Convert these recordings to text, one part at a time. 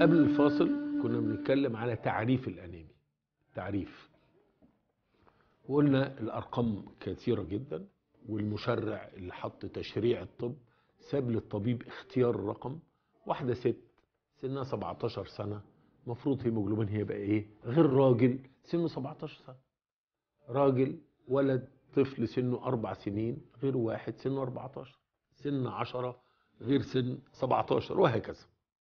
قبل الفاصل كنا بنتكلم على تعريف الانيميا تعريف وقلنا الارقام كثيره جدا والمشرع اللي حط تشريع الطب ساب للطبيب اختيار الرقم واحده ست سنها 17 سنه المفروض هيموجلوبين هيبقى ايه غير راجل سنه 17 سنه راجل ولد طفل سنه أربع سنين غير واحد سنه 14 سن 10 غير سن 17 وهكذا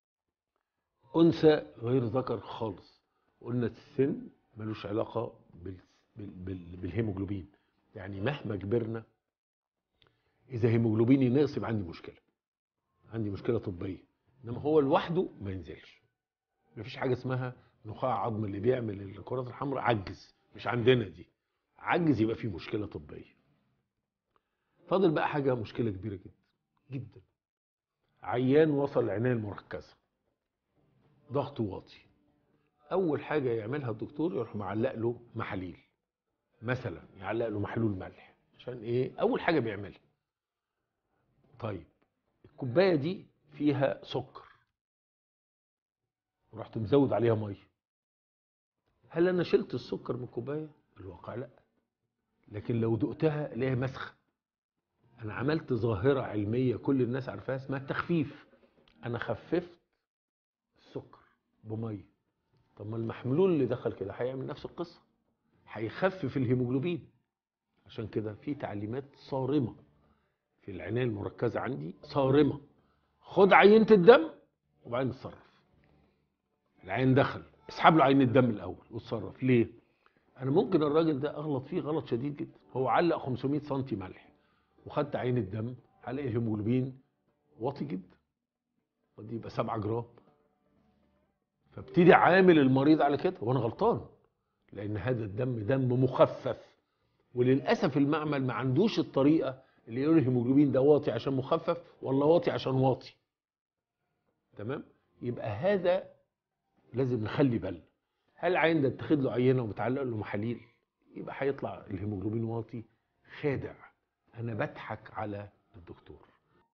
أنثى غير ذكر خالص قلنا السن ملوش علاقة بال... بال... بال... بالهيموجلوبين يعني مهما كبرنا إذا هيموجلوبيني نقص يبقى عندي مشكلة عندي مشكلة طبية إنما هو لوحده ما ينزلش مفيش حاجة اسمها نخاع عظم اللي بيعمل الكرات الحمراء عجز مش عندنا دي عجز يبقى فيه مشكلة طبية فاضل بقى حاجة مشكلة كبيرة جدا جدا عيان وصل العناية المركزة ضغطه واطي أول حاجة يعملها الدكتور يروح معلق له محاليل مثلا يعلق له محلول ملح عشان إيه أول حاجة بيعملها طيب الكوباية دي فيها سكر ورحت مزود عليها ميه هل انا شلت السكر من الكوبايه الواقع لا لكن لو دقتها الاقيها مسخه انا عملت ظاهره علميه كل الناس عارفاها اسمها التخفيف انا خففت السكر بميه طب ما المحلول اللي دخل كده هيعمل نفس القصه هيخفف الهيموجلوبين عشان كده في تعليمات صارمه في العنايه المركزه عندي صارمه خد عينه الدم وبعدين اتصرف العين دخل اسحب له عين الدم الاول واتصرف ليه انا ممكن الراجل ده اغلط فيه غلط شديد جدا هو علق 500 سم ملح وخدت عين الدم هلاقي الهيموجلوبين واطي جدا ودي يبقى 7 جرام فابتدي عامل المريض على كده وانا غلطان لان هذا الدم دم مخفف وللاسف المعمل ما عندوش الطريقه اللي يقول الهيموجلوبين ده واطي عشان مخفف ولا واطي عشان واطي تمام يبقى هذا لازم نخلي بالنا هل عين ده اتخذ له عينه ومتعلق له محاليل يبقى هيطلع الهيموجلوبين واطي خادع انا بضحك على الدكتور